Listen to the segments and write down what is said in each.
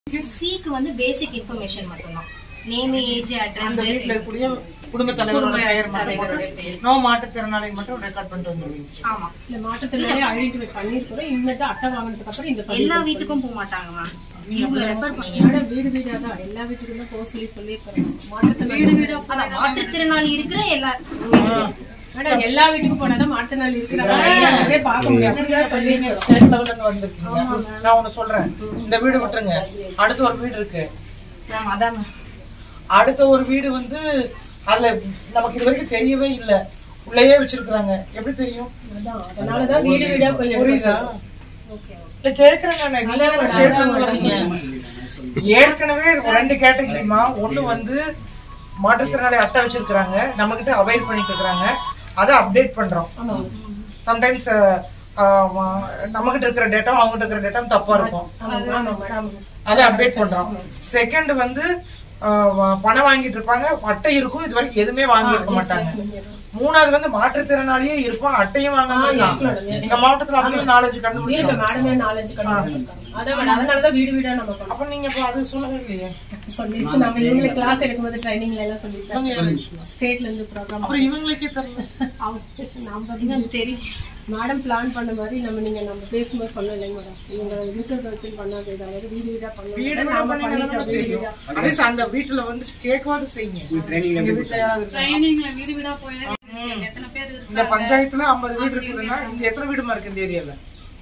சிக்கு வந்து basic information மட்டும்தான் நேம் ஏஜ் அந்த அட்ரஸ் வீட்டுல இருக்கக்கூடிய குடும்ப தலைவரோட குடும்ப பெயர் மட்டும் தலைவரோட போட்டு பெயர். நோ மாற்றுத்திறனாளி மட்டும் ரெக்கார்ட் பண்ணிட்டு வந்துருவீங்க ஆமா இந்த மாற்றுத்திறனாளி ஐடென்டிஃபை பண்ணிருக்கிறோம் இனிமேட்டு அட்டை வாங்கினதுக்கு அப்புறம் இந்த எல்லா வீட்டுக்கும் போக மாட்டாங்க மேம் இவங்க ரெஃபர் பண்ணி ஆனா வீடு வீடா தான் எல்லா வீட்டுக்கும் தான் போக சொல்லி சொல்லியிருக்கிறோம் மாற்றுத்திறனாளி வீடு வீடா அதான் மாற்றுத்திறனாளி இருக்கிற எல்லா ஆனா எல்லா வீட்டுக்கும் போனாதான் மாற்றுத்திறனாளி இருக்கிறாங்க பார்க்க முடியும் அப்படிதான் சொல்லி நீங்க ஸ்டேட் லெவல்ல இருந்து வந்திருக்கீங்க நான் ஒண்ணு சொல்றேன் இந்த வீடு விட்டுருங்க அடுத்த ஒரு வீடு இருக்கு மேம் அதான் ma'am. அடுத்த ஒரு வீடு வந்து அதுல நமக்கு இது வரைக்கும் தெரியவே இல்ல உள்ளேயே வச்சிருக்காங்க எப்படி தெரியும் அதான் அதனாலதான் வீடு வீடா போய் எடுக்க புரியுதா சொல்றோம். ஓகே இல்ல கேக்குறேன் நான் நீங்க தானே ஸ்டேட் லெவல்ல இருக்கீங்க ஏற்கனவே ரெண்டு கேட்டகரிமா ஒண்ணு வந்து மாற்றுத்திறனாளி அட்டை வச்சிருக்காங்க நம்ம கிட்ட அவைல் பண்ணிட்டு இருக்காங்க அதை அப்டேட் பண்றோம் ஆமா சம்டைம்ஸ் நம்ம கிட்ட இருக்கிற டேட்டா அவங்க கிட்ட இருக்கிற டேட்டா தப்பா இருக்கும் ஆமா ஆமா மேடம் அதை அப்டேட் பண்றோம் செகண்ட் வந்து ஆஹ் வ- பணம் வாங்கிட்டு இருப்பாங்க அட்டை இருக்கும் இது வரைக்கும் எதுவுமே வாங்கி இருக்க மாட்டாங்க மூணாவது வந்து மாற்றுத்திறனாளியே இருப்பான் அட்டையும் வாங்காம yes, இருக்கான். madam, yes. எங்க மாவட்டத்துல அப்படியே நாலேஜ் இருக்கு கண்டுபிடிச்சோம் மேடமே நாலஞ்சு கண்டுபிடிச்சிருக்காங்க அதான் மேடம் அதனாலதான் வீடு வீடா நம்ம பண்ணோம் அப்ப நீங்க இப்ப அது சொல்லவே இல்லையே சொல்லி நம்ம இவங்களுக்கு கிளாஸ் எடுக்கும்போது ட்ரைனிங்ல எல்லாம் சொல்லிட்டோம் இவங்க ஸ்டேட்ல இருந்து ப்ரோக்ராம் அப்புறம் இவங்களுக்கே தெரியல நாம இன்னும் தெரியல மேடம் பிளான் பண்ண மாதிரி நம்ம நீங்க நம்ம பேசும்போது சொல்ல இல்லைங்க மேடம் இவங்க இருக்கிறத வச்சு பண்ணாது அதாவது வீடு வீடா வீடு பண்ணணும் வீடா நாம பண்ணி பண்ணிட்டோம் நமக்கு வீடு தெரியும். வீடா அட்லீஸ்ட் அந்த வீட்டுல வந்து கேட்கவாது செய்யுங்க எங்க வீட்டுல யாராவது இருக்காங்க? இந்த பஞ்சாயத்துல 50 வீடு இருக்குதுன்னா இந்த எத்தனை வீடுமா இருக்கு இந்த ஏரியால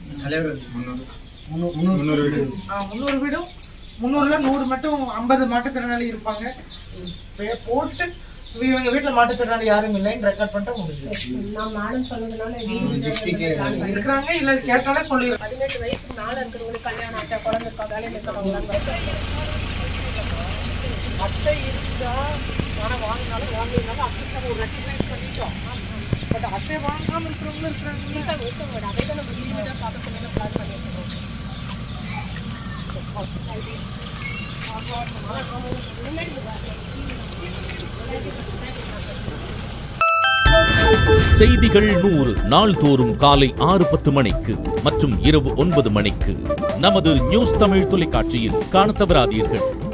முன்னூறு வீடு முந்நூறு வீடும் முந்நூறுல நூறு மட்டும் ஐம்பது மாற்றுத்திறனாளி இருப்பாங்க பே- போட்டு இவங்க வீட்டுல மாற்றுத்திறனாளி யாரும் இல்லைன்னு ரெக்கார்ட் பண்ணிட்டு முடிஞ்சு நான் மேடம் சொன்னதுனால வீடு வீடா plan பண்ணி இருக்கிறாங்க இல்ல கேட்டாலே சொல்லிடுறேன் பதினெட்டு வயசுக்கு மேல இருக்கிறவங்களுக்கு கல்யாணம் ஆச்சா குழந்தை இருக்கா வேலையில இருக்கிறவங்களாம் அட்டை இருந்தா பணம் வாங்கினாலும் வாங்கினாலும் அட்லீஸ்ட் நம்ம ஒரு ரெக்கக்னைஸ் பண்ணிட்டோம் பட் அட்டை வாங்காம இருக்கிறவங்களும் இருக்கிறாங்க அதே தான் நம்ம வீடு வீடா பார்க்க சொல்லி பிளான் பண்ணி வச்சிருக்கோம் செய்திகள் நூறு நாள்தோறும் காலை ஆறு பத்து மணிக்கு மற்றும் இரவு ஒன்பது மணிக்கு நமது நியூஸ் தமிழ் தொலைக்காட்சியில் காணத் தவறாதீர்கள்